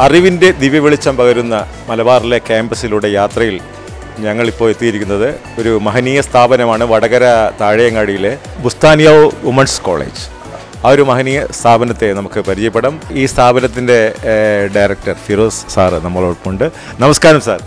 അറിവിൻ്റെ ദിവ്യവെളിച്ചം പകരുന്ന മലബാറിലെ ക്യാമ്പസിലൂടെ യാത്രയിൽ ഞങ്ങളിപ്പോൾ എത്തിയിരിക്കുന്നത് ഒരു മഹനീയ സ്ഥാപനമാണ് വടകര താഴെയങ്ങാടിയിലെ ബുസ്താനിയാവ് വുമൺസ് കോളേജ് ആ ഒരു മഹനീയ സ്ഥാപനത്തെ നമുക്ക് പരിചയപ്പെടാം ഈ സ്ഥാപനത്തിൻ്റെ ഏഹ്, ഡയറക്ടർ ഫിറോസ് സാറ് നമ്മളോടൊപ്പമുണ്ട് നമസ്കാരം സാർ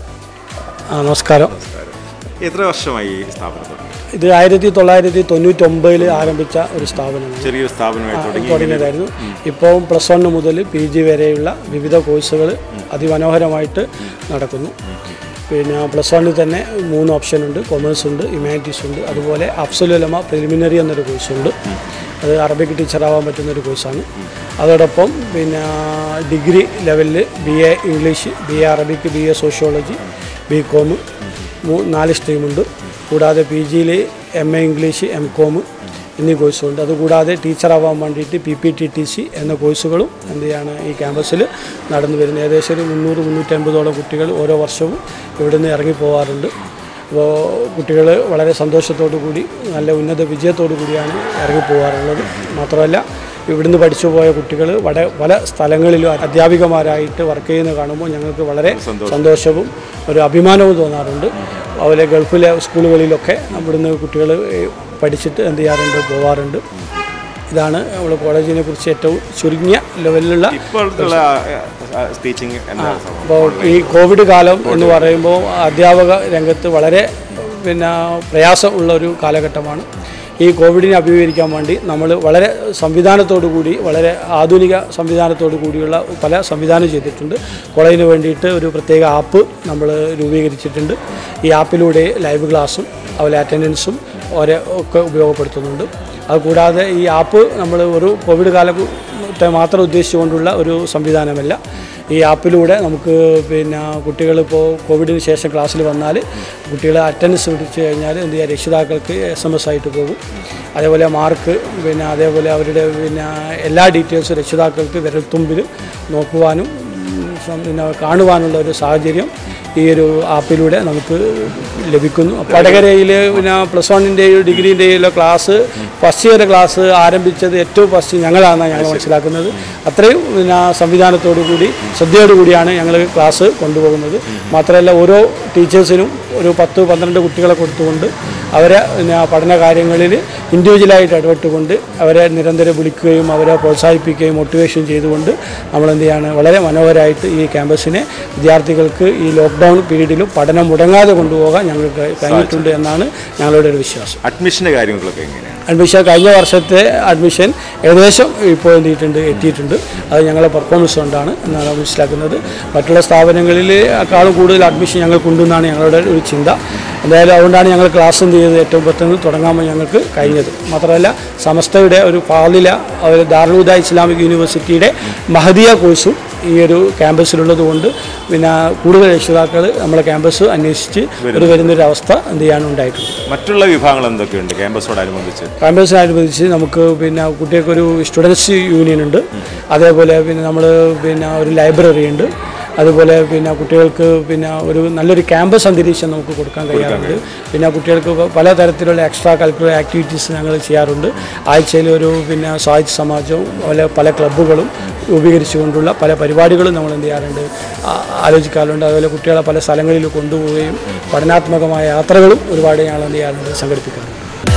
ആ നമസ്കാരം എത്ര വർഷമായി ഈ സ്ഥാപനം ഇത് ആയിരത്തി തൊള്ളായിരത്തി തൊണ്ണൂറ്റൊമ്പതിൽ ആരംഭിച്ച ഒരു സ്ഥാപനമാണ് ചെറിയൊരു സ്ഥാപനമായി തുടങ്ങി തുടങ്ങിയതായിരുന്നു ഇപ്പോൾ പ്ലസ് വൺ മുതൽ പി ജി വരെയുള്ള വിവിധ കോഴ്സുകൾ അതിമനോഹരമായിട്ട് നടക്കുന്നു പിന്നെ പ്ലസ് വണ്ണിൽ തന്നെ മൂന്ന് ഓപ്ഷൻ ഉണ്ട് കൊമേഴ്സ് ഉണ്ട് ഹ്യൂമാനിറ്റീസ് ഉണ്ട് അതുപോലെ അഫ്സലുലമ പ്രിലിമിനറി എന്നൊരു കോഴ്സുണ്ട് അത് അറബിക് ടീച്ചറാവാൻ പറ്റുന്ന ഒരു കോഴ്സാണ് അതോടൊപ്പം പിന്നെ ഡിഗ്രി ലെവലിൽ B A English B A Arabic B A sociology B com മൂ നാല് സ്ട്രീമുണ്ട് കൂടാതെ പി ജിയിൽ M A English M com എന്നീ കോഴ്സുണ്ട് അതുകൂടാതെ ടീച്ചറാവാൻ വേണ്ടിയിട്ട് P P T T C എന്ന കോഴ്സുകളും എന്ത് ചെയ്യാണ് ഈ ക്യാമ്പസിൽ നടന്നു വരുന്നത് ഏകദേശം ഒരു മുന്നൂറ് മുന്നൂറ്റമ്പതോളം കുട്ടികൾ ഓരോ വർഷവും ഇവിടുന്ന് ഇറങ്ങി പോകാറുണ്ട് അപ്പോൾ കുട്ടികൾ വളരെ സന്തോഷത്തോടു കൂടി നല്ല ഉന്നത വിജയത്തോടു കൂടിയാണ് ഇറങ്ങി പോകാറുള്ളത് മാത്രമല്ല ഇവിടുന്ന് പഠിച്ചു പോയ കുട്ടികൾ വട പല സ്ഥലങ്ങളിലും അധ്യാപികമാരായിട്ട് വർക്ക് ചെയ്യുന്നത് കാണുമ്പോൾ ഞങ്ങൾക്ക് വളരെ സന്തോഷവും ഒരു അഭിമാനവും തോന്നാറുണ്ട് അതുപോലെ ഗൾഫിലെ സ്കൂളുകളിലൊക്കെ ഇവിടുന്ന് കുട്ടികൾ പഠിച്ചിട്ട് എന്ത് ചെയ്യാറുണ്ട് പോവാറുണ്ട് ഇതാണ് നമ്മുടെ കോളേജിനെ കുറിച്ച് ഏറ്റവും ചുരുങ്ങിയ ലെവലിലുള്ള ഇപ്പോഴത്തുള്ള ടീച്ചിങ് എന്താ സംഭവം? അപ്പോൾ ഈ കോവിഡ് കാലം എന്ന് പറയുമ്പോൾ അധ്യാപക രംഗത്ത് വളരെ പിന്നെ പ്രയാസമുള്ള ഒരു കാലഘട്ടമാണ് ഈ കോവിഡിനെ അഭിമുഖീകരിക്കാൻ വേണ്ടി നമ്മൾ വളരെ സംവിധാനത്തോടു കൂടി വളരെ ആധുനിക സംവിധാനത്തോടു കൂടിയുള്ള പല സംവിധാനം ചെയ്തിട്ടുണ്ട് കോളേജിന് വേണ്ടിയിട്ട് ഒരു പ്രത്യേക ആപ്പ് നമ്മൾ രൂപീകരിച്ചിട്ടുണ്ട് ഈ ആപ്പിലൂടെ ലൈവ് ക്ലാസ്സും അതുപോലെ അറ്റൻഡൻസും ഒരേ ഒക്കെ ഉപയോഗപ്പെടുത്തുന്നുണ്ട് അതുകൂടാതെ ഈ ആപ്പ് നമ്മൾ ഒരു കോവിഡ് കാലത്തെ മാത്രം ഉദ്ദേശിച്ചുകൊണ്ടുള്ള ഒരു സംവിധാനമല്ല ഈ ആപ്പിലൂടെ നമുക്ക് പിന്നെ കുട്ടികളിപ്പോൾ കോവിഡിന് ശേഷം ക്ലാസ്സിൽ വന്നാൽ കുട്ടികളെ അറ്റൻഡൻസ് പിടിച്ചു കഴിഞ്ഞാൽ എന്ത് ചെയ്യുക രക്ഷിതാക്കൾക്ക് എസ് എം എസ് ആയിട്ട് പോകും അതേപോലെ മാർക്ക് പിന്നെ അതേപോലെ അവരുടെ പിന്നെ എല്ലാ ഡീറ്റെയിൽസും രക്ഷിതാക്കൾക്ക് വിരൽത്തുമ്പിൽ നോക്കുവാനും ഉം, സം- പിന്നെ കാണുവാനുള്ള ഒരു സാഹചര്യം ഈ ഒരു ആപ്പിലൂടെ നമുക്ക് ലഭിക്കുന്നു വടകരയിൽ പിന്നെ പ്ലസ് വണ്ണിൻ്റെയോ ഡിഗ്രീൻ്റെയോ ക്ലാസ് ഫസ്റ്റ് ഇയർ ക്ലാസ് ആരംഭിച്ചത് ഏറ്റവും ഫസ്റ്റ് ഞങ്ങളാണെന്നാണ് ഞങ്ങൾ മനസ്സിലാക്കുന്നത് അത്രയും പിന്നെ സംവിധാനത്തോടു കൂടി ശ്രദ്ധയോടു കൂടിയാണ് ഞങ്ങൾ ക്ലാസ് കൊണ്ടുപോകുന്നത് മാത്രമല്ല ഓരോ ടീച്ചേഴ്സിനും ഒരു പത്ത് പന്ത്രണ്ട് കുട്ടികളെ കൊടുത്തുകൊണ്ട് അവരെ പിന്നെ പഠന കാര്യങ്ങളിൽ ഇൻഡിവിജ്വലായിട്ട് ഇടപെട്ടുകൊണ്ട് അവരെ നിരന്തരം വിളിക്കുകയും അവരെ പ്രോത്സാഹിപ്പിക്കുകയും മോട്ടിവേഷൻ ചെയ്തുകൊണ്ട് നമ്മൾ എന്ത് ചെയ്യാണ് വളരെ മനോഹരമായിട്ട് ഈ ക്യാമ്പസിനെ വിദ്യാർത്ഥികൾക്ക് ഈ ലോക്ക്ഡൗൺ പീരീഡിലും പഠനം മുടങ്ങാതെ കൊണ്ടുപോകാൻ ഞങ്ങൾക്ക് കഴിഞ്ഞിട്ടുണ്ട് എന്നാണ് ഞങ്ങളുടെ ഒരു വിശ്വാസം അഡ്മിഷന്റെ കാര്യങ്ങളൊക്കെ എങ്ങനെയാണ് അഡ്മിഷൻ കഴിഞ്ഞ വർഷത്തെ അഡ്മിഷൻ ഏകദേശം ഇപ്പോൾ എന്തിയിട്ടുണ്ട് എത്തിയിട്ടുണ്ട് അത് ഞങ്ങളെ പെർഫോമൻസ് കൊണ്ടാണ് എന്നാണ് മനസ്സിലാക്കുന്നത് മറ്റുള്ള സ്ഥാപനങ്ങളിൽ കാളും കൂടുതൽ അഡ്മിഷൻ ഞങ്ങൾക്കുണ്ടെന്നാണ് ഞങ്ങളുടെ ഒരു ചിന്ത എന്തായാലും അതുകൊണ്ടാണ് ഞങ്ങൾ ക്ലാസ് എന്ത് ചെയ്തത് ഏറ്റവും പെട്ടെന്ന് തുടങ്ങാൻ ഞങ്ങൾക്ക് കഴിഞ്ഞത് മാത്രമല്ല സമസ്തയുടെ ഒരു ഫാലില ഒരു ദാറുദ ഇസ്ലാമിക് യൂണിവേഴ്സിറ്റിയുടെ മഹദിയ കോഴ്സും ഈ ഒരു ക്യാമ്പസിലുള്ളത് കൊണ്ട് പിന്നെ കൂടുതൽ രക്ഷിതാക്കൾ നമ്മളെ ക്യാമ്പസ് അന്വേഷിച്ച് ഒരു വരുന്നൊരു അവസ്ഥ എന്ത് ചെയ്യാനും ഉണ്ടായിട്ടുണ്ട് മറ്റുള്ള വിഭാഗങ്ങൾ എന്തൊക്കെയുണ്ട് ക്യാമ്പസോടനുബന്ധിച്ച് ക്യാമ്പസിനനുബന്ധിച്ച് നമുക്ക് പിന്നെ കുട്ടികൾക്കൊരു സ്റ്റുഡൻസ് യൂണിയൻ ഉണ്ട് അതേപോലെ പിന്നെ നമ്മൾ പിന്നെ ഒരു ലൈബ്രറി ഉണ്ട് അതുപോലെ പിന്നെ കുട്ടികൾക്ക് പിന്നെ ഒരു നല്ലൊരു ക്യാമ്പസ് അന്തരീക്ഷം നമുക്ക് കൊടുക്കാൻ കഴിയാറുണ്ട് പിന്നെ കുട്ടികൾക്ക് പ- പലതരത്തിലുള്ള എക്സ്ട്രാ കരിക്കുലർ ആക്ടിവിറ്റീസ് ഞങ്ങൾ ചെയ്യാറുണ്ട് ആഴ്ചയിൽ ഒരു പിന്നെ സാഹിത്യ സമാജവും അതുപോലെ പല ക്ലബ്ബുകളും രൂപീകരിച്ചുകൊണ്ടുള്ള പല പരിപാടികളും നമ്മൾ എന്ത് ചെയ്യാറുണ്ട് ആ- ആലോചിക്കാറുണ്ട് അതുപോലെ കുട്ടികളെ പല സ്ഥലങ്ങളിൽ കൊണ്ടുപോവുകയും പഠനാത്മകമായ യാത്രകളും ഒരുപാട് ഞങ്ങൾ എന്ത് ചെയ്യാറുണ്ട് സംഘടിപ്പിക്കാറുണ്ട്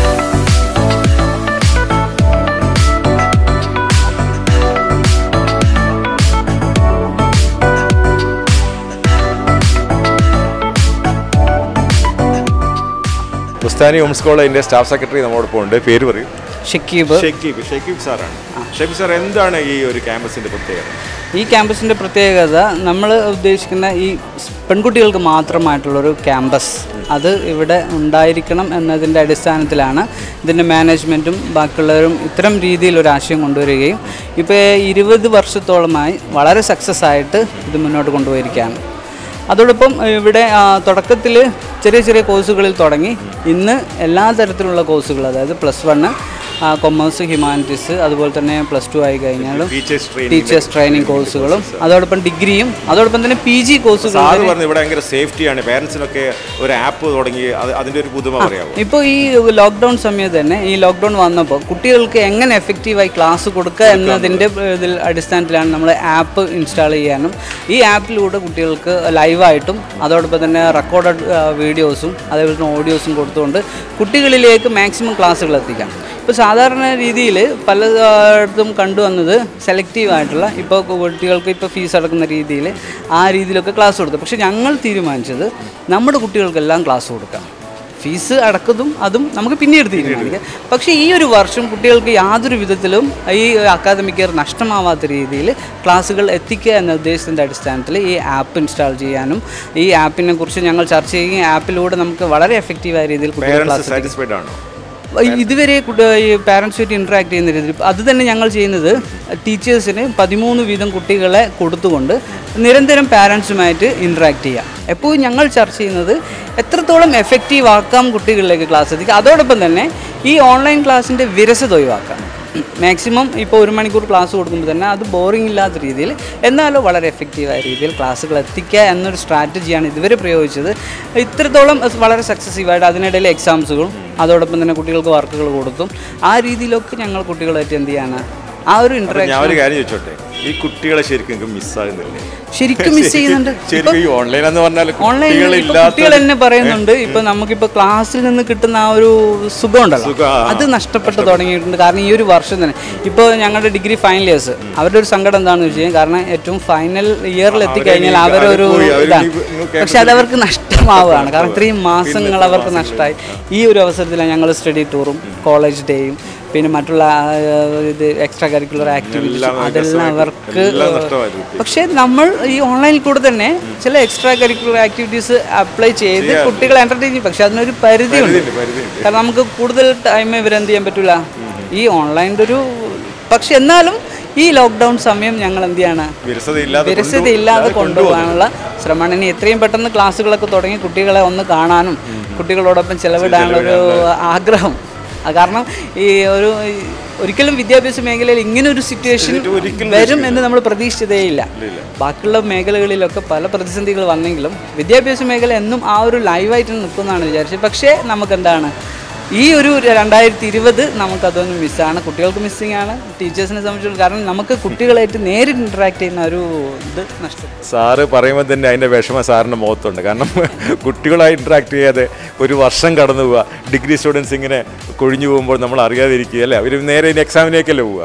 ബുസ്താനി വുമൻസ് കോളേജിന്റെ സ്റ്റാഫ് സെക്രട്ടറി നമ്മോടൊപ്പം ഉണ്ട് പേര് പറയും ഷക്കീബ് ഷെക്കീബ് ഷെക്കീബ് സാറാണ് ഷെക്കീബ് സാർ എന്താണ് ഈ ഒരു ക്യാമ്പസിന്റെ പ്രത്യേകത ഈ ക്യാമ്പസിൻ്റെ പ്രത്യേകത നമ്മൾ ഉദ്ദേശിക്കുന്ന ഈ സ് പെൺകുട്ടികൾക്ക് മാത്രമായിട്ടുള്ളൊരു ക്യാമ്പസ് അത് ഇവിടെ ഉണ്ടായിരിക്കണം എന്നതിൻ്റെ അടിസ്ഥാനത്തിലാണ് ഇതിൻ്റെ മാനേജ്മെൻറ്റും ബാക്കിയുള്ളവരും ഇത്തരം രീതിയിൽ ഒരു ആശയം കൊണ്ടുവരികയും ഇപ്പോൾ ഇരുപത് വർഷത്തോളമായി വളരെ സക്സസ് ആയിട്ട് ഇത് മുന്നോട്ട് കൊണ്ടുപോയിരിക്കുകയാണ് അതോടൊപ്പം ഇവിടെ തുടക്കത്തിൽ ചെറിയ ചെറിയ കോഴ്സുകളിൽ തുടങ്ങി ഇന്ന് എല്ലാ തരത്തിലുള്ള കോഴ്സുകൾ അതായത് പ്ലസ് വണ്ണ് കൊമേഴ്സ് ഹ്യൂമാനിറ്റീസ് അതുപോലെ തന്നെ പ്ലസ് ടു ആയി കഴിഞ്ഞാലും ടീച്ചേഴ്സ് ട്രെയിനിങ് ടീച്ചേഴ്സ് ട്രെയിനിങ് കോഴ്സുകളും അതോടൊപ്പം ഡിഗ്രിയും അതോടൊപ്പം തന്നെ പി ജി കോഴ്സുകളും സാറ് പറഞ്ഞു ഇവിടെ ഭയങ്കര സേഫ്റ്റിയാണ് പേരൻസിനൊക്കെ ഒരു ആപ്പ് തുടങ്ങി അത് അതിന്റെ ഒരു പുതുമ പറയാമോ ഇപ്പോൾ ഈ ലോക്ക്ഡൗൺ സമയത്ത് തന്നെ ഈ ലോക്ക്ഡൗൺ വന്നപ്പോൾ കുട്ടികൾക്ക് എങ്ങനെ എഫക്റ്റീവായി ക്ലാസ് കൊടുക്കുക എന്നതിൻ്റെ ഇതിൽ അടിസ്ഥാനത്തിലാണ് നമ്മൾ ആപ്പ് ഇൻസ്റ്റാൾ ചെയ്യാനും ഈ ആപ്പിലൂടെ കുട്ടികൾക്ക് ലൈവായിട്ടും അതോടൊപ്പം തന്നെ റെക്കോർഡഡ് വീഡിയോസും അതേപോലെ തന്നെ ഓഡിയോസും കൊടുത്തുകൊണ്ട് കുട്ടികളിലേക്ക് മാക്സിമം ക്ലാസ്സുകൾ എത്തിക്കാം ഇപ്പോൾ സാധാരണ രീതിയിൽ പലയിടത്തും കണ്ടുവന്നത് സെലക്റ്റീവ് ആയിട്ടുള്ള ഇപ്പോൾ കുട്ടികൾക്ക് ഇപ്പോൾ ഫീസ് അടക്കുന്ന രീതിയിൽ ആ രീതിയിലൊക്കെ ക്ലാസ് കൊടുത്തു പക്ഷേ ഞങ്ങൾ തീരുമാനിച്ചത് നമ്മുടെ കുട്ടികൾക്കെല്ലാം ക്ലാസ് കൊടുക്കാം ഫീസ് അടക്കതും അതും നമുക്ക് പിന്നീട് തീരുമാനിക്കാം പക്ഷേ ഈ ഒരു വർഷം കുട്ടികൾക്ക് യാതൊരു വിധത്തിലും ഈ അക്കാദമിക് ഇയർ നഷ്ടമാവാത്ത രീതിയിൽ ക്ലാസ്സുകൾ എത്തിക്കുക എന്ന ഉദ്ദേശത്തിൻ്റെ അടിസ്ഥാനത്തിൽ ഈ ആപ്പ് ഇൻസ്റ്റാൾ ചെയ്യാനും ഈ ആപ്പിനെ കുറിച്ച് ഞങ്ങൾ ചർച്ച ചെയ്യുകയും ആപ്പിലൂടെ നമുക്ക് വളരെ എഫക്റ്റീവായ രീതിയിൽ കുട്ടികൾ പേരൻസ് ക്ലാസ് സാറ്റിസ്ഫൈഡ് ആണോ ഇതുവരെ കുട്ടി- ഈ പാരൻസുമായിട്ട് ഇൻട്രാക്ട് ചെയ്യുന്ന രീതിയിൽ അത് തന്നെ ഞങ്ങൾ ചെയ്യുന്നത് ടീച്ചേഴ്സിന് പതിമൂന്ന് വീതം കുട്ടികളെ കൊടുത്തുകൊണ്ട് നിരന്തരം പാരൻസുമായിട്ട് ഇൻട്രാക്ട് ചെയ്യാം എപ്പോഴും ഞങ്ങൾ ചർച്ച ചെയ്യുന്നത് എത്രത്തോളം എഫക്റ്റീവ് ആക്കാം കുട്ടികളിലേക്ക് ക്ലാസ് എത്തിക്കുക അതോടൊപ്പം തന്നെ ഈ ഓൺലൈൻ ക്ലാസ്സിൻ്റെ വിരസത ഒഴിവാക്കാം മാക്സിമം ഇപ്പോൾ ഒരു മണിക്കൂർ ക്ലാസ് കൊടുക്കുമ്പോൾ തന്നെ അത് ബോറിംഗ് ഇല്ലാത്ത രീതിയിൽ എന്നാലും വളരെ എഫക്റ്റീവായ രീതിയിൽ ക്ലാസ്സുകൾ എത്തിക്കുക എന്നൊരു സ്ട്രാറ്റജിയാണ് ഇതുവരെ പ്രയോഗിച്ചത് ഇത്രത്തോളം അത് വളരെ സക്സസീവായിട്ട് അതിനിടയിൽ എക്സാംസുകളും അതോടൊപ്പം തന്നെ കുട്ടികൾക്ക് വർക്കുകൾ കൊടുത്തും ആ രീതിയിലൊക്കെ ഞങ്ങൾ കുട്ടികളായിട്ട് എന്ത് ചെയ്യാണ് ആ ഒരു ഞാൻ ഇൻട്രാക്ഷൻ ഒരു കാര്യം ചോദിച്ചോട്ടെ ഈ കുട്ടികളെ ശരിക്കും മിസ്സാകുന്നില്ലേ ശരിക്കും മിസ് ചെയ്യുന്നുണ്ട് ശരിക്കും ഈ ഓൺലൈൻ എന്ന് പറഞ്ഞാൽ ഓൺലൈൻ കുട്ടികളില്ലാത്ത കുട്ടികൾ തന്നെ പറയുന്നുണ്ട് ഇപ്പൊ നമുക്കിപ്പോ ക്ലാസ്സിൽ നിന്ന് കിട്ടുന്ന ആ ഒരു സുഖം ഉണ്ടല്ലോ സുഖം, ആ. അത് നഷ്ടപ്പെട്ട് തുടങ്ങിയിട്ടുണ്ട് കാരണം ഈ ഒരു വർഷം തന്നെ ഇപ്പോൾ ഞങ്ങളുടെ ഡിഗ്രി ഫൈനൽ ഇയേഴ്സ് അവരുടെ ഒരു സങ്കടം എന്താണെന്ന് വെച്ച് കഴിഞ്ഞാൽ കാരണം ഏറ്റവും ഫൈനൽ ഇയറിൽ എത്തിക്കഴിഞ്ഞാൽ അവരെ അവരൊരു പോയി, അവര് ഇതാണ് ഇനി ഇങ്ങ് പക്ഷെ അത് അവർക്ക് നഷ്ടമാവുകയാണ് കാരണം ഇത്രയും മാസങ്ങൾ അവർക്ക് നഷ്ടമായി ഈ ഒരു അവസരത്തിലാണ് ഞങ്ങൾ സ്റ്റഡി ടൂറും കോളേജ് ഡേയും പിന്നെ മറ്റുള്ള ആ, ഇത് എക്സ്ട്രാ കരിക്കുലർ ആക്ടിവിറ്റീസ് എല്ലാം അതെല്ലാം അവർക്ക് എല്ലാം നഷ്ടമായി പക്ഷേ നമ്മൾ ഈ ഓൺലൈനിൽ കൂടെ തന്നെ ചില എക്സ്ട്രാ കരിക്കുലർ ആക്ടിവിറ്റീസ് അപ്ലൈ ചെയ്ത് കുട്ടികളെ എന്റർടൈൻ ചെയ്യും പക്ഷെ അതിനൊരു പരിധിയുണ്ട് പരിധിയുണ്ട്, പരിധിയുണ്ട്. കാരണം നമുക്ക് കൂടുതൽ ടൈം ഇവരെന്ത് ചെയ്യാൻ പറ്റില്ല ഈ ഓൺലൈൻ്റെ ഒരു പക്ഷെ എന്നാലും ഈ ലോക്ക്ഡൗൺ സമയം ഞങ്ങൾ എന്ത് ചെയ്യാണ് വിരസതയില്ലാതെ വിരസതയില്ലാതെ കൊണ്ടുപോകാനുള്ള ശ്രമമാണ് ഇനി എത്രയും പെട്ടെന്ന് ക്ലാസ്സുകളൊക്കെ തുടങ്ങി കുട്ടികളെ ഒന്ന് കാണാനും കുട്ടികളോടൊപ്പം ചെലവിടാനുള്ള ഒരു ആഗ്രഹം ആ, കാരണം ഈ ഒരു ഈ ഒരിക്കലും വിദ്യാഭ്യാസ മേഖലയിൽ ഇങ്ങനെ ഒരു സിറ്റുവേഷൻ ഒരിക്കലും വരും എന്ന് നമ്മൾ പ്രതീക്ഷിച്ചതേ ഇല്ല ബാക്കിയുള്ള മേഖലകളിലൊക്കെ പല പ്രതിസന്ധികൾ വന്നെങ്കിലും വിദ്യാഭ്യാസ മേഖല എന്നും ആ ഒരു ലൈവായിട്ട് നിൽക്കുന്നതാണ് വിചാരിച്ചത് പക്ഷേ നമുക്കെന്താണ് ഈ ഒരു രണ്ടായിരത്തി ഇരുപത് നമുക്കതൊന്നും മിസ്സാണ് കുട്ടികൾക്ക് മിസ്സിംഗ് ആണ് ടീച്ചേഴ്സിനെ സംബന്ധിച്ചിടത്തോളം കാരണം നമുക്ക് കുട്ടികളായിട്ട് നേരിട്ട് ഇൻട്രാക്ട് ചെയ്യുന്ന ഒരു ഇത് നഷ്ടം സാറ് പറയുമ്പോൾ തന്നെ അതിൻ്റെ വിഷമം സാറിൻ്റെ മുഖത്തുണ്ട് കാരണം കുട്ടികളായി ഇൻട്രാക്ട് ചെയ്യാതെ ഒരു വർഷം കടന്നു പോവുക ഡിഗ്രി സ്റ്റുഡൻസ് ഇങ്ങനെ കൊഴിഞ്ഞു പോകുമ്പോൾ നമ്മൾ അറിയാതിരിക്കുക അല്ലേ അവർ നേരെ ഇനി എക്സാമിനേക്കല്ലേ പോവുക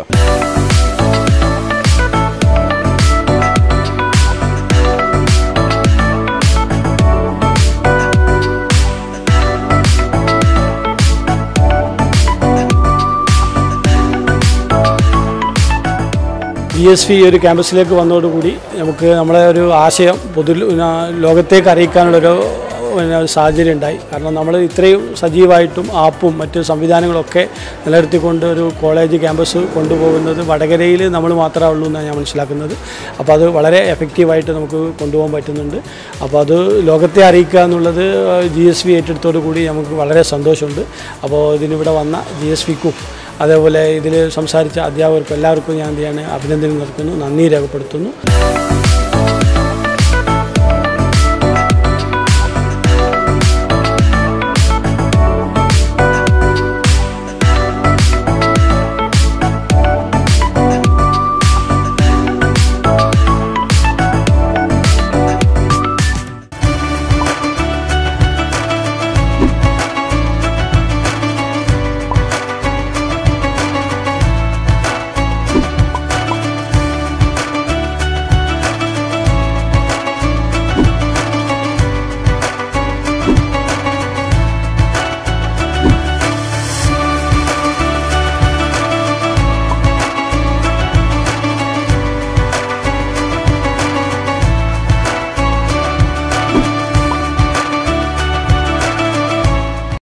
ബി എസ് പി ഒരു ക്യാമ്പസിലേക്ക് വന്നതോടുകൂടി നമുക്ക് നമ്മളെ ഒരു ആശയം പൊതു ലോകത്തേക്ക് അറിയിക്കാനുള്ളൊരു പിന്നെ ഒരു സാഹചര്യം ഉണ്ടായി കാരണം നമ്മൾ ഇത്രയും സജീവമായിട്ടും ആപ്പും മറ്റ് സംവിധാനങ്ങളൊക്കെ നിലനിർത്തിക്കൊണ്ട് ഒരു കോളേജ് ക്യാമ്പസ് കൊണ്ടുപോകുന്നത് വടകരയിൽ നമ്മൾ മാത്രമേ ഉള്ളൂ എന്നാണ് ഞാൻ മനസ്സിലാക്കുന്നത് അപ്പോൾ അത് വളരെ എഫക്റ്റീവായിട്ട് നമുക്ക് കൊണ്ടുപോകാൻ പറ്റുന്നുണ്ട് അപ്പോൾ അത് ലോകത്തെ അറിയിക്കുക എന്നുള്ളത് ജി എസ് വി ഏറ്റെടുത്തോടു കൂടി നമുക്ക് വളരെ സന്തോഷമുണ്ട് അപ്പോൾ ഇതിനിവിടെ വന്ന ജി എസ് വിക്കും അതേപോലെ ഇതിൽ സംസാരിച്ച അധ്യാപകർക്കും എല്ലാവർക്കും ഞാൻ എന്ത് ചെയ്യാണ് അഭിനന്ദനം നൽകുന്നു നന്ദി രേഖപ്പെടുത്തുന്നു